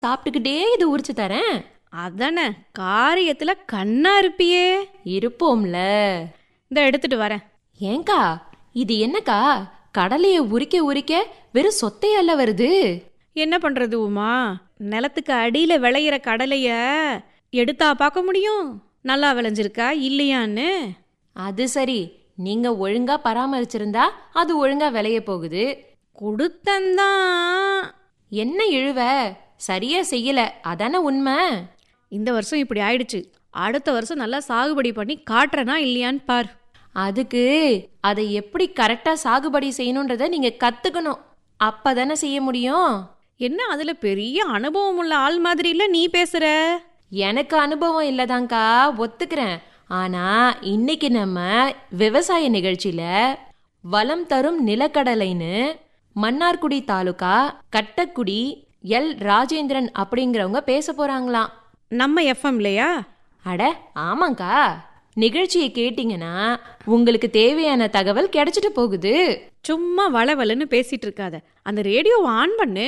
சாப்பிட்டுக்கிட்டே இது உரிச்சு தரேன் அதானே காரியத்துல கண்ணா இருப்பியே இருப்போம்ல இந்த எடுத்துட்டு வரேன் ஏங்கா இது என்னக்கா கடலைய உரிக்க உரிக்க வெறும் சொத்தையல்ல வருது என்ன பண்றது உமா நிலத்துக்கு அடியில விளையிற கடலைய எடுத்தா பார்க்க முடியும் நல்லா விளைஞ்சிருக்கா இல்லையான்னு அது சரி நீங்க ஒழுங்கா பராமரிச்சிருந்தா அது ஒழுங்கா விளைய போகுது கொடுத்தந்தான் என்ன இழுவ சரியா செய்யல அதானே உண்மை இந்த வருஷம் இப்படி ஆயிடுச்சு அடுத்த வருஷம் நல்லா சாகுபடி பண்ணி காட்டுறனா இல்லையான்னு பார் அதுக்கு அதை எப்படி கரெக்டா சாகுபடி செய்யணுன்றத நீங்க கத்துக்கணும் அப்பதானே செய்ய முடியும் என்ன அதுல பெரிய அனுபவம் உள்ள ஆள் மாதிரி இல்ல நீ பேசுற எனக்கு அனுபவம் இல்லதாங்க்கா ஒத்துக்கிறேன் ஆனா இன்னைக்கு நம்ம விவசாய நிகழ்ச்சியில வளம் தரும் நிலக்கடலைன்னு மன்னார்குடி தாலுகா கட்டக்குடி எல் ராஜேந்திரன் அப்படிங்கிறவங்க பேச போறாங்களாம் நம்ம எஃப்எம்லையா அட ஆமாங்க்கா நிகழ்ச்சியை கேட்டிங்கன்னா உங்களுக்கு தேவையான தகவல் கிடைச்சிட்டு போகுது சும்மா வளவலன்னு பேசிட்டு இருக்காத அந்த ரேடியோவை ஆன் பண்ணு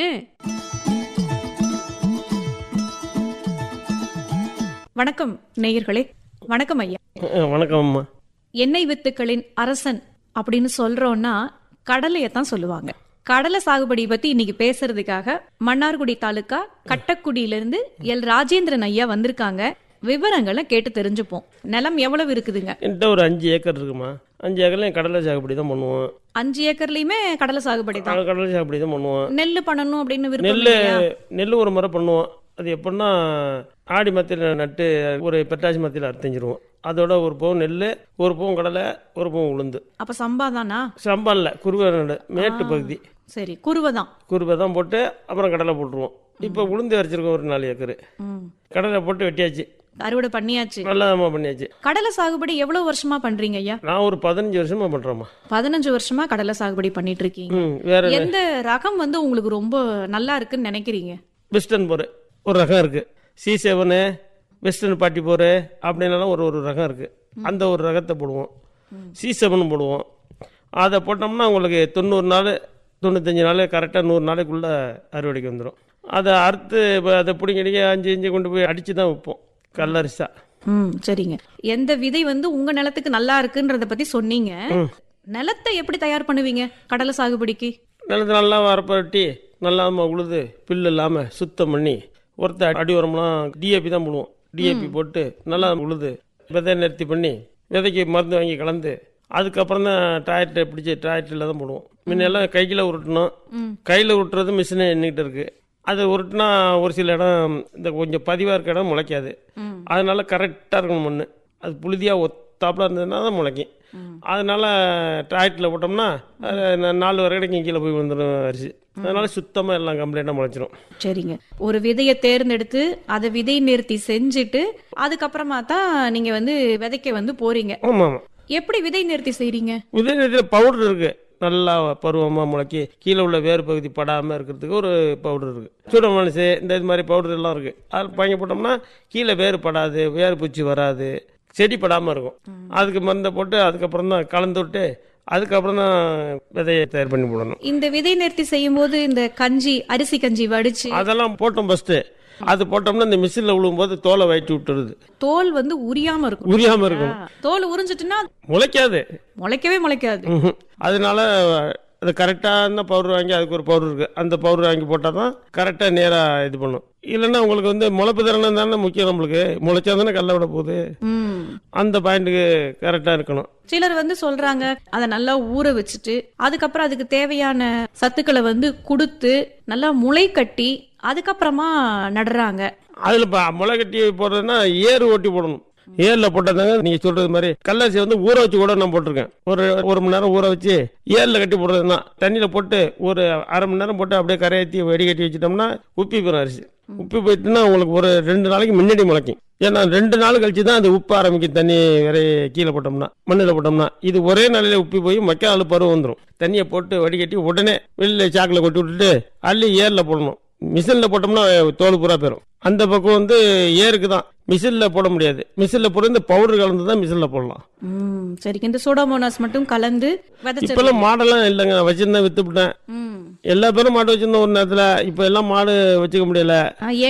வணக்கம் நேயர்களே வணக்கம் ஐயா அஹ் வணக்கம் அம்மா எண்ணெய் வித்துக்களின் அரசன் அப்படின்னு சொல்றோம்னா கடலையை தான் சொல்லுவாங்க கடலை சாகுபடி பத்தி இன்னைக்கு பேசுறதுக்காக மன்னார்குடி தாலுகா கட்டக்குடியிலிருந்து எல் ராஜேந்திரன் ஐயா வந்திருக்காங்க விவரங்களை கேட்டு தெரிஞ்சுப்போம் நிலம் எவ்வளவு இருக்குதுங்க என்கிட்ட ஒரு அஞ்சு ஏக்கர் இருக்குமா அஞ்சு ஏக்கர்ல கடலை சாகுபடி தான் பண்ணுவோம் அஞ்சு ஏக்கர்லயுமே கடலை சாகுபடி தான் நாங்கள் கடலை சாகுபடி தான் பண்ணுவோம் நெல்லு பண்ணணும் அப்படின்னு விருப்பம் நெல் இல்லையா? நெல் ஒரு முறை பண்ணுவோம் அது எப்படின்னா ஆடி மத்தியில் நட்டு ஒரு பெட்டாசி மத்தியில் அறுத்தஞ்சிருவோம் அதோட ஒரு பவுன் நெல் ஒரு பவுன் கடலை ஒரு பவுன் உளுந்து அப்ப சம்பா தானா சம்பால்ல குருவை நடு மேட்டு பகுதி சரி குருவை தான் குருவை தான் போட்டு அப்புறம் கடலை போட்டுருவோம் இப்போ உளுந்து வரைச்சிருக்கோம் ஒரு நாலு ஏக்கர் ம். கடலை போட்டு வெட்டியாச்சு அறுவடை பண்ணியாச்சு நல்லா பண்ணியாச்சு கடலை சாகுபடி எவ்வளவு வருஷமா பண்றீங்க ஐயா நான் ஒரு பதினஞ்சு வருஷமா பண்ணுறேம்மா பதினஞ்சு வருஷமா கடலை சாகுபடி பண்ணிட்டு இருக்கீங்க ம் வேற எந்த ரகம் வந்து உங்களுக்கு ரொம்ப நல்லா இருக்குன்னு நினைக்கிறீங்க வெஸ்டர்ன் போர் ஒரு ரகம் இருக்குது சி செவனு வெஸ்டர்ன் பாட்டி போர் அப்படின்னாலும் ஒரு ஒரு ரகம் இருக்குது அந்த ஒரு ரகத்தை போடுவோம் சி செவன் போடுவோம் அதை போட்டோம்னா உங்களுக்கு தொண்ணூறு நாள் தொண்ணூத்தஞ்சு நாள் கரெக்டாக நூறு நாளைக்குள்ளே அறுவடைக்கு வந்துடும் அதை அறுத்து இப்போ அதை பிடிங்கடிக்க அஞ்சு இஞ்சி கொண்டு போய் அடித்து தான் வைப்போம் கல்லரிசா ம் சரிங்க எந்த விதை வந்து உங்க நிலத்துக்கு நல்லா இருக்குன்றத பத்தி சொன்னீங்க நிலத்தை எப்படி தயார் பண்ணுவீங்க கடலை சாகுபடிக்கு நிலத்தை நல்லா வரப்பட்டி நல்லா நம்ம உழுது புல் இல்லாமல் சுத்தம் பண்ணி ஒருத்த அடி உரம்லாம் டிஏபி தான் போடுவோம் டிஏபி போட்டு நல்லா உழுது விதை நிறுத்தி பண்ணி விதைக்கு மருந்து வாங்கி கலந்து அதுக்கப்புறம் தான் டிராக்டர் பிடிச்சி டிராக்டரில் தான் போடுவோம் முன்னெல்லாம் கையில் உருட்டணும் கையில் உருட்டுறது மிஷினு என்கிட்ட இருக்கு அது உருட்டுனா ஒரு சில இடம் இந்த கொஞ்சம் பதிவாக இருக்க இடம் முளைக்காது அதனால கரெக்டாக இருக்கணும் மண் அது புழுதியாக ஒத்தாப்புல இருந்ததுன்னா தான் முளைக்கும் அதனால டிராக்டரில் போட்டோம்னா அது நா- நாலு வரைக்கும் கீழே போய் வந்துடும் அரிசி அதனால சுத்தமாக எல்லாம் கம்ப்ளீட்டாக முளைச்சிரும் சரிங்க ஒரு விதையை தேர்ந்தெடுத்து அதை விதை நிறுத்தி செஞ்சுட்டு அதுக்கப்புறமா தான் நீங்க வந்து விதைக்க வந்து போறீங்க ஆமாம் ஆமாம் எப்படி விதை நிறுத்தி செய்றீங்க உதயநிதியில் பவுடர் இருக்கு நல்லா பருவமாக முளைக்கி கீழே உள்ள வேறு பகுதி படாமல் இருக்கிறதுக்கு ஒரு பவுடர் இருக்கு சூடமனசு இந்த இது மாதிரி பவுடர் எல்லாம் இருக்கு அது வாங்கி போட்டோம்னா கீழே வேறு படாது வேறு பூச்சி வராது செடி படாமல் இருக்கும் அதுக்கு மருந்தை போட்டு அதுக்கப்புறம் தான் கலந்து விட்டு அதுக்கப்புறம் தான் விதையை தயார் பண்ணி போடணும் இந்த விதை நிறுத்தி செய்யும் போது இந்த கஞ்சி அரிசி கஞ்சி வடிச்சு அதெல்லாம் போட்டோம் ஃபஸ்ட்டு அது போட்டோம்னா இந்த மிஷினில் விழும்போது தோலை வயிற்று விட்டுருது தோல் வந்து உரியாம இருக்கும் உரியாமல் இருக்கும் தோல் உறிஞ்சிட்டுன்னா முளைக்காது முளைக்கவே முளைக்காது ம்ஹும். அதனால அது கரெக்டான பவுடர் வாங்கி அதுக்கு ஒரு பவுடர் இருக்கு அந்த பவுடர் வாங்கி போட்டால் தான் கரெக்டாக நேராக இது பண்ணும் இல்லைன்னா உங்களுக்கு வந்து முளைப்பு திறனம் தானே முக்கியம் நம்மளுக்கு முளைச்சா தானே கல்ல விட போகுது ம் அந்த பாயிண்ட்டுக்கு கரெக்டாக இருக்கணும் சிலர் வந்து சொல்றாங்க அதை நல்லா ஊற வச்சுட்டு அதுக்கப்புறம் அதுக்கு தேவையான சத்துக்களை வந்து கொடுத்து நல்லா முளை கட்டி அதுக்கப்புறமா நடுறாங்க அதில் இப்போ முளை கட்டி போடுறதுன்னா ஏறு ஓட்டி போடணும் ஏரில் போட்டதாங்க நீங்கள் சொல்றது மாதிரி கல்லரிசி வந்து ஊற வச்சு கூட நான் போட்டிருக்கேன் ஒரு ஒரு மணி நேரம் ஊற வச்சு ஏரில் கட்டி போடுறதுன்னா தண்ணியில் போட்டு ஒரு அரை மணி நேரம் போட்டு அப்படியே கரையேற்றி வெடி கட்டி வச்சுட்டோம்னா உப்பி போயிடும் அரிசி உப்பி போயிட்டுன்னா உங்களுக்கு ஒரு ரெண்டு நாளைக்கு முன்னாடி முளைக்கும் ஏன்னா ரெண்டு நாள் கழிச்சு தான் அது உப்பு ஆரம்பிக்கும் தண்ணி வேற கீழே போட்டோம்னா மண்ணில் போட்டோம்னா இது ஒரே நாளில் உப்பி போய் மக்கா நாள் பருவம் வந்துடும் தண்ணியை போட்டு வடிகட்டி உடனே வெளியில் சாக்கில் கொட்டி விட்டுட்டு அள்ளி ஏரில் போடணும் மிஷினில் போட்டோம்னா தோல் பூரா போயிடும் அந்த பக்கம் வந்து ஏருக்கு தான் மிஷினில் போட முடியாது மிஷினில் போட இந்த பவுடர் கலந்து தான் மிஷினில் போடலாம் ம் சரிங்க இந்த சோடாமோனாஸ் மட்டும் கலந்து விதைச்சு இப்பெல்லாம் மாடெல்லாம் இல்லைங்க வச்சிருந்தேன் வித்துவிட்டேன் ம் எல்லா பேரும் மாடு வச்சிருந்தோம் ஒரு நேரத்தில் இப்போ எல்லாம் மாடு வச்சுக்க முடியல ஆ,